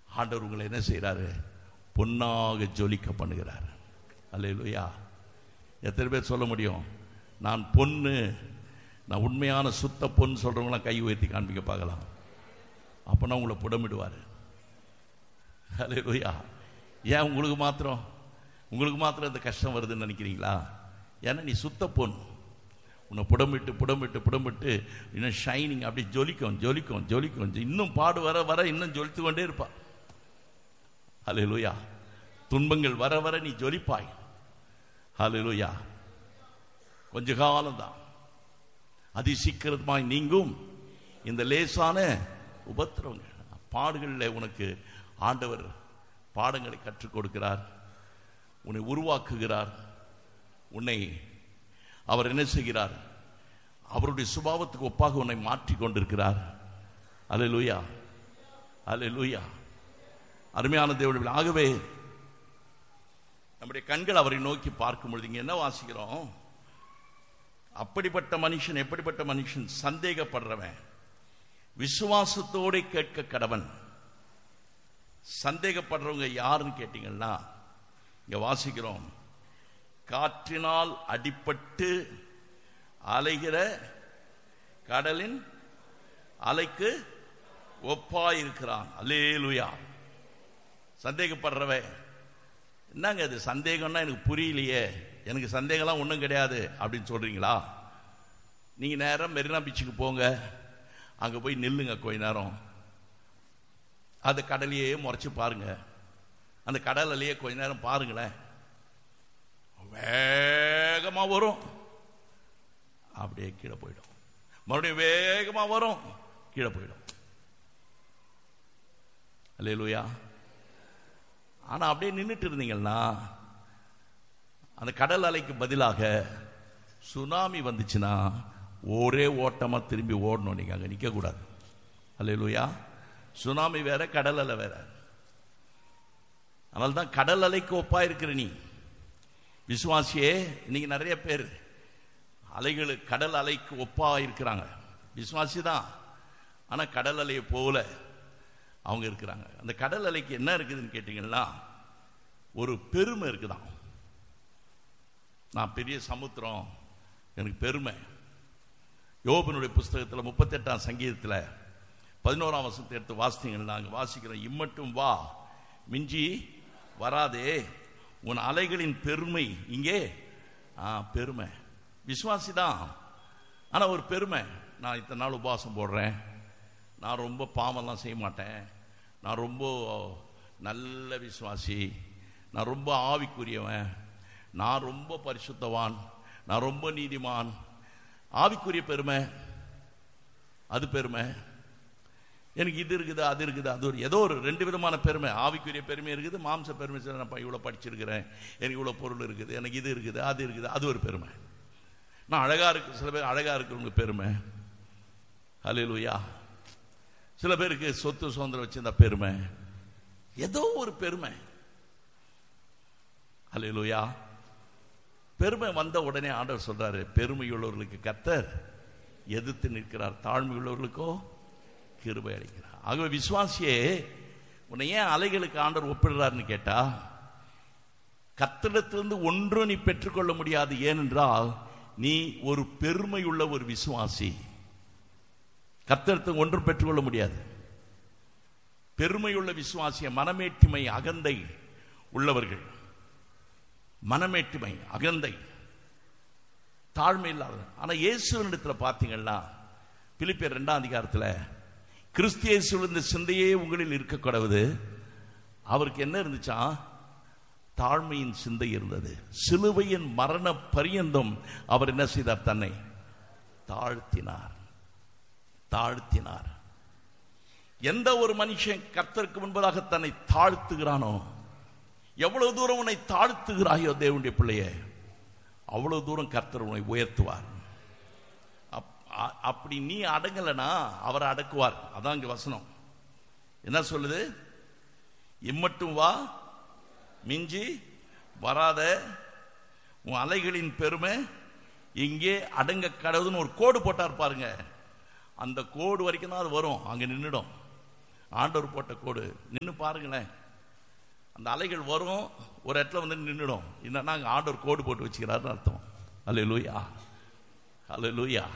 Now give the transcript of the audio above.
ஆண்டவர் உங்களை என்ன செய்கிறாரு பொன்னாக ஜொலிக்க பண்ணுகிறார் அல்லேலூயா எத்தனை பேர் சொல்ல முடியும் நான் பொண்ணு நான் உண்மையான சுத்த பொண்ணு சொல்கிறவங்களாம் கை உயர்த்தி காண்பிக்க பார்க்கலாம் அப்போனா உங்களை புடமிடுவார் அல்லேலூயா ஏன் உங்களுக்கு மாத்திரம் உங்களுக்கு மாத்திரம் இந்த கஷ்டம் வருதுன்னு நினைக்கிறீங்களா ஏன்னா நீ சுத்த பொண்ணு உன்னை புடமிட்டு புடமிட்டு புடமிட்டு இன்னும் ஷைனிங் அப்படி ஜொலிக்கும் ஜொலிக்கும் ஜொலிக்கும் இன்னும் பாடு வர வர இன்னும் ஜொலித்து கொண்டே இருப்பா ஹalleluya துன்பங்கள் வர வர நீ ஜொலிப்பாய் ஹalleluya கொஞ்ச காலம்தான் அதி சீக்கிரமாய் நீங்கும் இந்த லேசான உபத்திரவங்கள் பாடுகளில் உனக்கு ஆண்டவர் பாடங்களை கற்றுக் கொடுக்கிறார் உன்னை உருவாக்குகிறார் உன்னை அவர் என்ன செய்கிறார் அவருடைய சுபாவத்துக்கு ஒப்பாக உன்னை மாற்றி கொண்டிருக்கிறார் அலை லூயா அலை லூயா அருமையான தேவனுடைய ஆகவே நம்முடைய கண்கள் அவரை நோக்கி பார்க்கும் பொழுது இங்க என்ன வாசிக்கிறோம் அப்படிப்பட்ட மனுஷன் எப்படிப்பட்ட மனுஷன் சந்தேகப்படுறவன் விசுவாசத்தோட கேட்க கடவன் சந்தேகப்படுறவங்க யாருன்னு கேட்டீங்கன்னா இங்க வாசிக்கிறோம் காற்றினால் அடிபட்டு அலைகிற கடலின் அலைக்கு ஒப்பாயிருக்கிறான் அல்லேலுயா சந்தேகப்படுறவன் என்னங்க அது சந்தேகம்னா எனக்கு புரியலையே எனக்கு சந்தேகம்லாம் ஒன்றும் கிடையாது அப்படின்னு சொல்றீங்களா நீங்க நேரம் மெரினா பீச்சுக்கு போங்க அங்க போய் நில்லுங்க கொஞ்ச நேரம் அந்த கடலையே முறைச்சு பாருங்க அந்த கடல் அலையே கொஞ்ச நேரம் பாருங்களேன் வேகமா வரும் அப்படியே கீழே போயிடும் மறுபடியும் வேகமா வரும் கீழே போயிடும் அல்லேலூயா ஆனா அப்படியே நின்றுட்டு இருந்தீங்கன்னா அந்த கடல் அலைக்கு பதிலாக சுனாமி வந்துச்சுன்னா ஒரே ஓட்டமா திரும்பி ஓடணும் நீங்க அங்க நிக்க கூடாது அல்லேலூயா சுனாமி வேற கடல் அலை வேற அதனால தான் கடல் அலைக்கு ஒப்பா இருக்கிற நீ விசுவாசியே இன்னைக்கு நிறைய பேர் அலைகள் கடல் அலைக்கு ஒப்பா இருக்கிறாங்க விசுவாசி தான் ஆனா கடல் அலையை போல அவங்க இருக்கிறாங்க அந்த கடல் அலைக்கு என்ன இருக்குதுன்னு கேட்டீங்கன்னா ஒரு பெருமை இருக்குதான் நான் பெரிய சமுத்திரம் எனக்கு பெருமை யோபனுடைய புஸ்தகத்தில் முப்பத்தெட்டாம் சங்கீதத்தில் பதினோராம் வசனத்தை எடுத்து வாசித்தீங்கன்னா நாங்கள் வாசிக்கிறோம் இம்மட்டும் வா மிஞ்சி வராதே உன் அலைகளின் பெருமை இங்கே ஆ பெருமை விசுவாசி தான் ஆனால் ஒரு பெருமை நான் இத்தனை நாள் உபவாசம் போடுறேன் நான் ரொம்ப பாவம்லாம் செய்ய மாட்டேன் நான் ரொம்ப நல்ல விசுவாசி நான் ரொம்ப ஆவிக்குரியவன் நான் ரொம்ப பரிசுத்தவான் நான் ரொம்ப நீதிமான் ஆவிக்குரிய பெருமை அது பெருமை எனக்கு இது இருக்குது அது இருக்குது அது ஒரு ஏதோ ஒரு ரெண்டு விதமான பெருமை ஆவிக்குரிய பெருமை இருக்குது மாம்ச பெருமை சரி நான் இவ்வளோ படிச்சிருக்கிறேன் எனக்கு இவ்வளோ பொருள் இருக்குது எனக்கு இது இருக்குது அது இருக்குது அது ஒரு பெருமை நான் அழகா இருக்கு சில பேர் அழகா இருக்கிறவங்க பெருமை ஹalleluya சில பேருக்கு சொத்து சுதந்திரம் வச்சிருந்த பெருமை ஏதோ ஒரு பெருமை ஹalleluya பெருமை வந்த உடனே ஆண்டவர் சொல்றாரு பெருமையுள்ளவர்களுக்கு கத்தர் எதிர்த்து நிற்கிறார் தாழ்மையுள்ளவர்களுக்கோ கிருபை அளிக்கிறார் ஆகவே விசுவாசியே உன்னை ஏன் அலைகளுக்கு ஆண்டவர் ஒப்பிடுறாருன்னு கேட்டா கத்திடத்திலிருந்து ஒன்றும் நீ பெற்றுக்கொள்ள முடியாது ஏனென்றால் நீ ஒரு பெருமையுள்ள ஒரு விசுவாசி கத்திரத்துக்கு ஒன்றும் பெற்றுக்கொள்ள முடியாது பெருமையுள்ள விசுவாசிய மனமேட்டிமை அகந்தை உள்ளவர்கள் மனமேட்டுமை அகந்தை தாழ்மை இல்லாத ஆனா இயேசுவனிடத்துல பார்த்தீங்கன்னா பிலிப்பியர் ரெண்டாம் அதிகாரத்துல கிறிஸ்தியேசுவில் இந்த சிந்தையே உங்களில் இருக்கக்கூடாது அவருக்கு என்ன இருந்துச்சா தாழ்மையின் சிந்தை இருந்தது சிலுவையின் மரண பரியந்தம் அவர் என்ன செய்தார் தன்னை தாழ்த்தினார் தாழ்த்தினார் எந்த ஒரு மனுஷன் கர்த்தருக்கு முன்பதாக தன்னை தாழ்த்துகிறானோ எவ்வளவு தூரம் உன்னை தாழ்த்துகிறாயோ தேவனுடைய பிள்ளையே அவ்வளவு தூரம் கர்த்தர் உன்னை உயர்த்துவார் அப்- அ- அப்படி நீ அடங்கலைனா அவர் அடக்குவார் அதான் இங்க வசனம் என்ன சொல்லுது இம்மட்டும் வா மிஞ்சி வராத உன் அலைகளின் பெருமை இங்கே அடங்க கடவுதுன்னு ஒரு கோடு போட்டார் பாருங்க அந்த கோடு வரைக்கும் தான் அது வரும் அங்க நின்றுடும் ஆண்டவர் போட்ட கோடு நின்று பாருங்களேன் அந்த அலைகள் வரும் ஒரு இடத்துல வந்து நின்றுடும் என்னன்னா அங்கே ஆண்டவர் கோடு போட்டு வச்சுக்கிறாருன்னு அர்த்தம் அல்ல லூயா அல்ல லூயா